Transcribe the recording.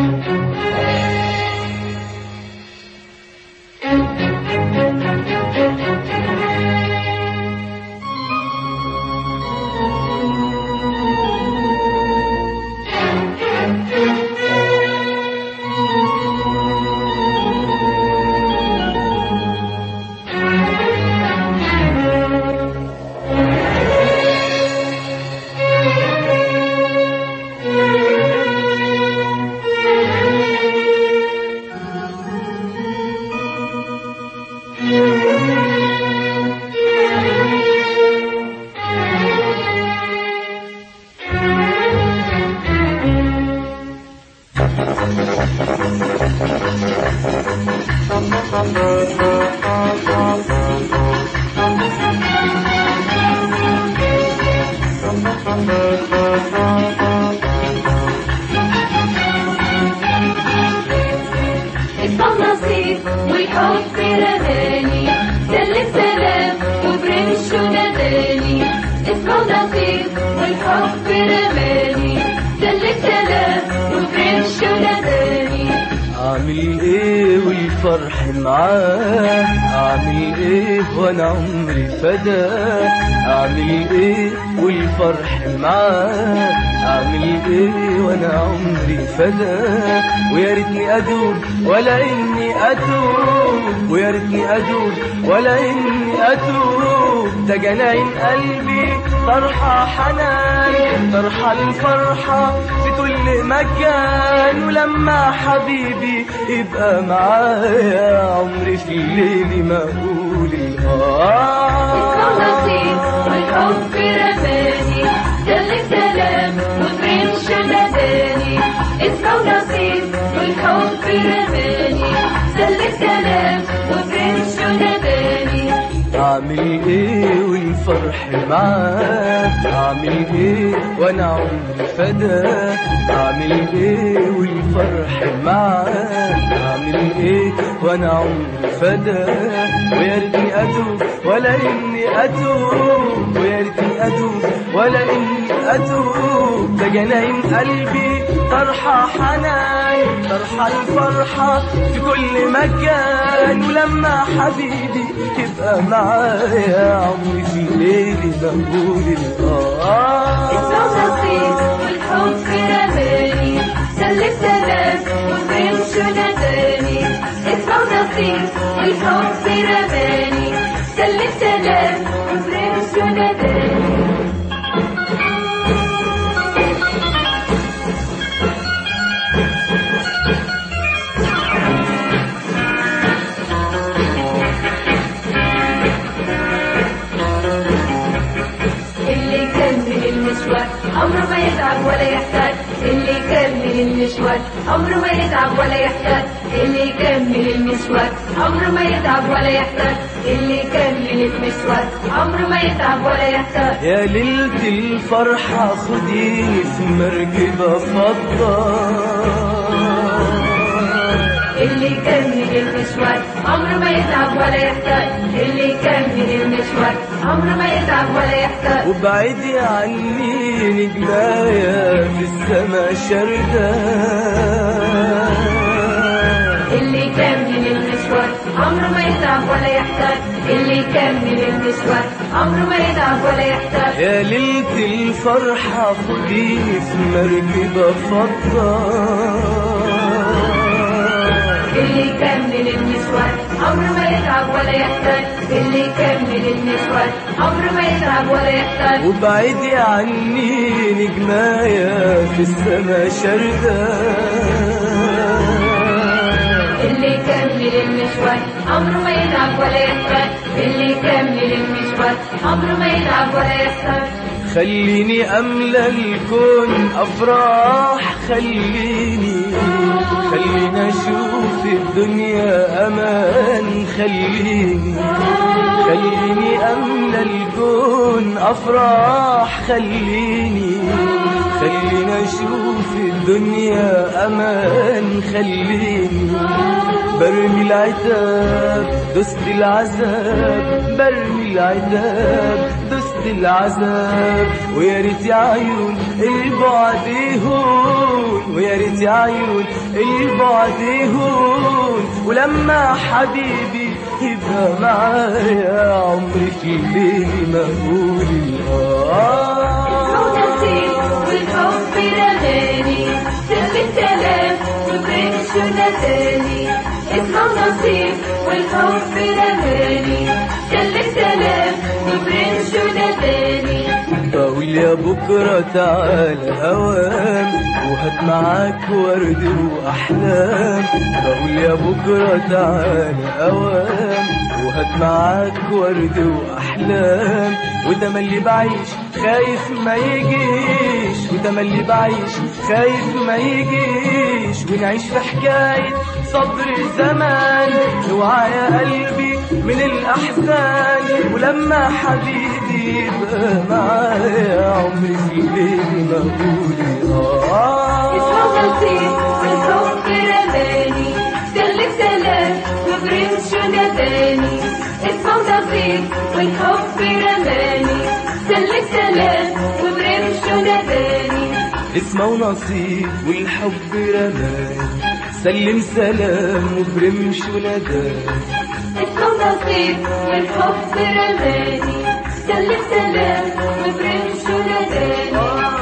النصيب والحب رماني سل السلام وبرمشه ناداني اسمه نصيب والحب رماني سل السلام وبرمشه ناداني اعمل ايه والفرح معاه اعمل ايه وانا عمري فداه اعمل ايه والفرح معاه اعمل ايه وانا عمري فداه ويا ريتني ادوب ولا اني اتوب ويا ريتني ادوب ولا اني اتوب ده جناين قلبي طرحه حنان طرحه الفرحه في كل مكان ولما حبيبي يبقى معايا عمري في الليل ما اقول اسمه نصيب الاه والحب رماني سل السلام وبرمشه ناداني اسمه نصيب والحب رماني سل السلام وبرمشه ناداني اعمل ايه والفرح معاك اعمل ايه وانا عمري فداك اعمل ايه والفرح معاك اعمل ايه وانا عمري فداك ويا ريتني اتوب ولا اني اتوب ويا ريتني اتوب ولا اني اتوب ده جناين قلبي طرحه حنان طرحه الفرحه في كل مكان ولما حبيبي يبقى معايا عمري في ليلي بقول اسمه نصيب الآه والحب رماني سل السلام وبرمشه ناداني اسمه نصيب والحب رماني سل السلام وبرمشه ناداني اللي يكمل المشوار عمره ما يتعب ولا يحتاج اللي يكمل المشوار عمره ما يتعب ولا يحتاج اللي يكمل المشوار عمره ما يتعب ولا يحتاج اللي يكمل المشوار عمره ما يتعب ولا يحتاج يا ليلة الفرحة خديني في مركبة فضة اللي يكمل المشوار عمره ما يتعب ولا يحتاج اللي يكمل المشوار عمره ما يتعب ولا يحتاج وبعيدي عني نجمايا في السما شردة اللي يكمل المشوار عمره ما يتعب ولا يحتاج اللي يكمل المشوار عمره ما يتعب ولا يحتاج يا ليلة الفرحة خديني في مركبة فضة اللي يكمل المشوار عمره ما يتعب ولا يحتاج اللي يكمل المشوار عمره ما يتعب ولا يحتاج وبعيدي عني نجمايا في السما شردة اللي يكمل المشوار عمره ما يتعب ولا يحتاج اللي يكمل المشوار عمره ما يتعب ولا يحتاج خليني أملى الكون أفراح خليني خليني أشوف الدنيا أمان خليني خليني أملى الكون أفراح خليني خليني أشوف الدنيا أمان خليني برمي العتاب دست العذاب برمي العتاب دست وسط العذاب ويا ريت يا عيون البعد يهون ويا ريت يا عيون البعد يهون ولما حبيبي يبقى معايا عمري في الليل ما اقول اسمه آه نصيب والحب رماني سر السلام وبرمش نداني اسمه نصيب والحب رماني سر السلام وبرمش نداني بقول يا بكرة تعالى هوام وهات معاك ورد وأحلام بقول يا بكرة تعالى هوام وهات معاك ورد وأحلام وده ما اللي بعيش خايف ما يجيش وده ما اللي بعيش خايف ما يجيش ونعيش في حكاية صبر زمان اوعى يا قلبي من الأحزان ولما حبيبي يبقى معايا عمري في الليل ما أقول اسمه آه نصيب والحب رماني سلك سلام وبرمش نداني اسمه نصيب والحب رماني سلك سلام وبرمش نداني اسمه ونصيب والحب رماني سلم سلام وبرمش ونداني اسمه نصيب والحب رماني سلك سلام وبرمش نداني